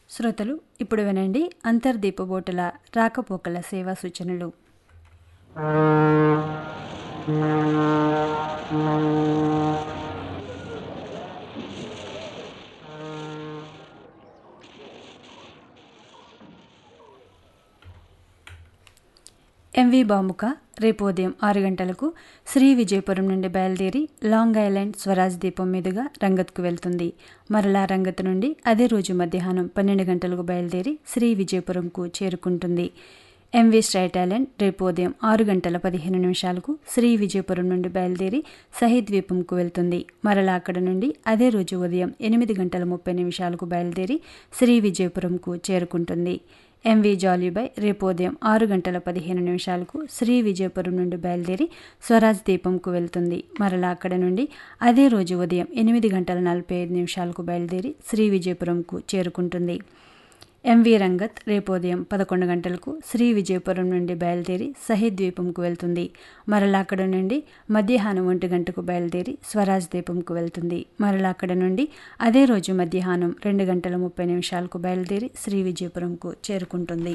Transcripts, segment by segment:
శ్రోతలు ఇప్పుడు వినండి అంతర్దీప బోటుల రాకపోకల సేవా సూచనలు ఎంవి బాముక రేపు ఉదయం ఆరు గంటలకు శ్రీ విజయపురం నుండి బయలుదేరి లాంగ్ ఐలాండ్ స్వరాజ్ దీపం మీదుగా రంగత్కు వెళ్తుంది మరలా రంగత్ నుండి అదే రోజు మధ్యాహ్నం పన్నెండు గంటలకు బయలుదేరి శ్రీ విజయపురంకు చేరుకుంటుంది ఎంవి స్ట్రైట్ ఐలాండ్ రేపు ఉదయం ఆరు గంటల పదిహేను నిమిషాలకు శ్రీ విజయపురం నుండి బయలుదేరి సహీద్ ద్వీపంకు వెళ్తుంది మరలా అక్కడ నుండి అదే రోజు ఉదయం ఎనిమిది గంటల ముప్పై నిమిషాలకు బయలుదేరి శ్రీ విజయపురంకు చేరుకుంటుంది ఎంవి జాలీబాయ్ రేపు ఉదయం ఆరు గంటల పదిహేను నిమిషాలకు శ్రీ విజయపురం నుండి బయలుదేరి స్వరాజ్ దీపంకు వెళ్తుంది మరలా అక్కడ నుండి అదే రోజు ఉదయం ఎనిమిది గంటల నలభై ఐదు నిమిషాలకు బయలుదేరి శ్రీ విజయపురంకు చేరుకుంటుంది ఎంవి రంగత్ రేపు ఉదయం పదకొండు గంటలకు శ్రీ విజయపురం నుండి బయలుదేరి సహీద్ ద్వీపంకు వెళ్తుంది మరలా అక్కడ నుండి మధ్యాహ్నం ఒంటి గంటకు బయలుదేరి స్వరాజ్ ద్వీపంకు వెళ్తుంది మరలా అక్కడ నుండి అదే రోజు మధ్యాహ్నం రెండు గంటల ముప్పై నిమిషాలకు బయలుదేరి శ్రీ విజయపురంకు చేరుకుంటుంది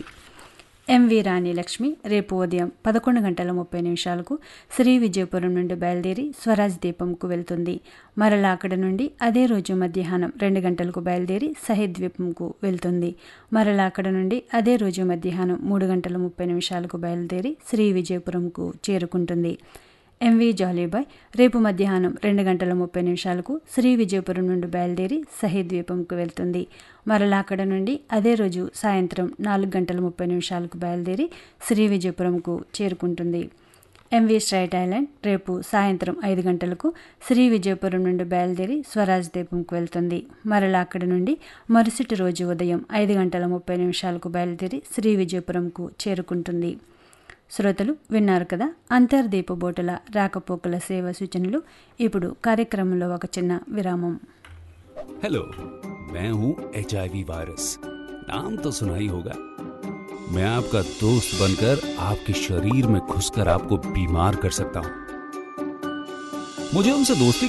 ఎంవి రాణి లక్ష్మి రేపు ఉదయం పదకొండు గంటల ముప్పై నిమిషాలకు శ్రీ విజయపురం నుండి బయలుదేరి స్వరాజ్ దీపంకు వెళ్తుంది మరలా అక్కడ నుండి అదే రోజు మధ్యాహ్నం రెండు గంటలకు బయలుదేరి సహీద్ ద్వీపంకు వెళ్తుంది మరలా అక్కడ నుండి అదే రోజు మధ్యాహ్నం మూడు గంటల ముప్పై నిమిషాలకు బయలుదేరి శ్రీ విజయపురంకు చేరుకుంటుంది ఎంవి జాలీబాయ్ రేపు మధ్యాహ్నం రెండు గంటల ముప్పై నిమిషాలకు శ్రీ విజయపురం నుండి బయలుదేరి సహీద్ ద్వీపంకు వెళ్తుంది మరలా అక్కడ నుండి అదే రోజు సాయంత్రం నాలుగు గంటల ముప్పై నిమిషాలకు బయలుదేరి శ్రీ విజయపురంకు చేరుకుంటుంది ఎంవి స్ట్రైట్ ఐలాండ్ రేపు సాయంత్రం ఐదు గంటలకు శ్రీ విజయపురం నుండి బయలుదేరి స్వరాజ్ దీపంకు వెళ్తుంది మరలా అక్కడ నుండి మరుసటి రోజు ఉదయం ఐదు గంటల ముప్పై నిమిషాలకు బయలుదేరి శ్రీ విజయపురంకు చేరుకుంటుంది శ్రోతలు విన్నారు కదా అంతర్దీప బోటుల రాకపోకల సేవ సూచనలు ఇప్పుడు కార్యక్రమంలో ఒక చిన్న విరామం हेलो मैं हूं एच वायरस नाम तो सुना ही होगा मैं आपका दोस्त बनकर आपके शरीर में घुसकर आपको बीमार कर सकता हूं मुझे उनसे दोस्ती